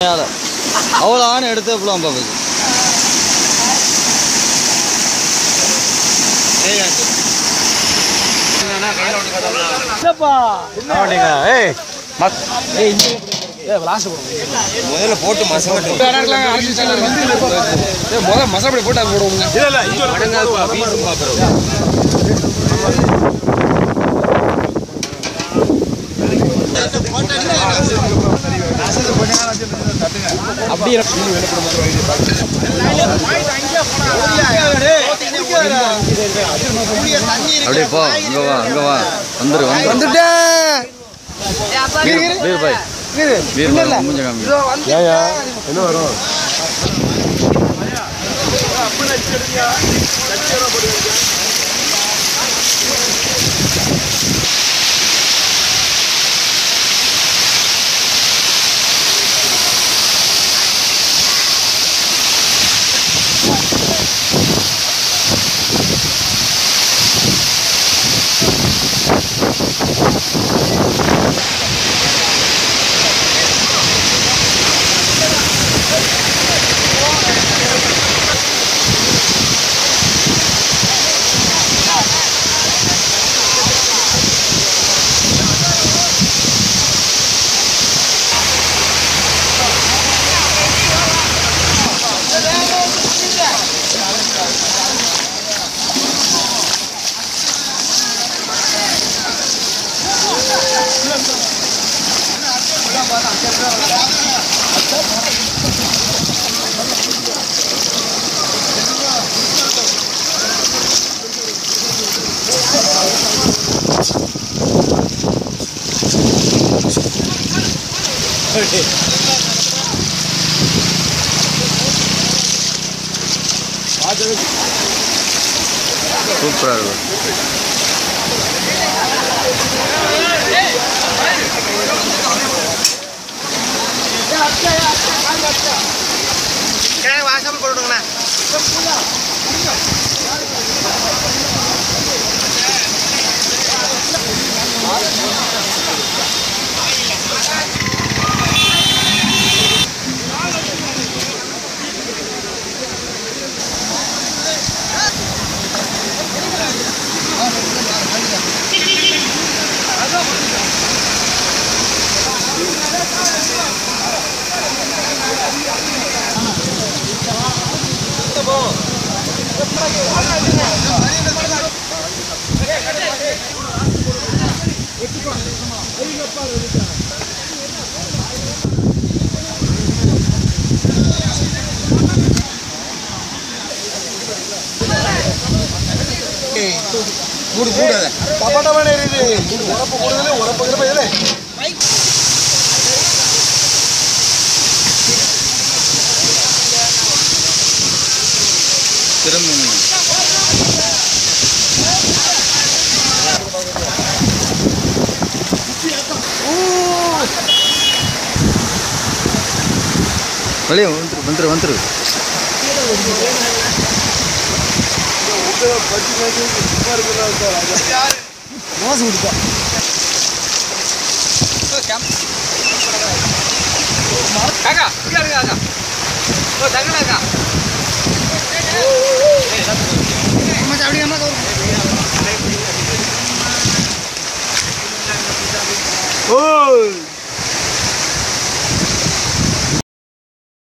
அவ்வளோ ஆணை எடுத்து எப்பலாம் பாப்பது முதல்ல போட்டு மசாலா முதல்ல மசாலா பொடி போட்டு அது போடுவோங்க அப்படியே அப்படியே போ இங்க வா இங்க வா வந்துரு வந்து வந்துட்டேன் வீர் வீர் பாய் வீர் பாய் மூஞ்ச காமி என்ன வரும் சூப்பராக இருக்கும் வாசம் போட்டுங்கண்ணா மூடு மூடாத டபாட்டமான எரியுது உரப்பு கூடுதலே உரப்பு கிடப்ப இதில் திரும்ப வெளியே வந்துரு வந்துரு வந்துரு மோசம் கொடுப்பா காக்கா இங்க இருங்க காக்கா ஓ தங்கனாக்கா ஓய்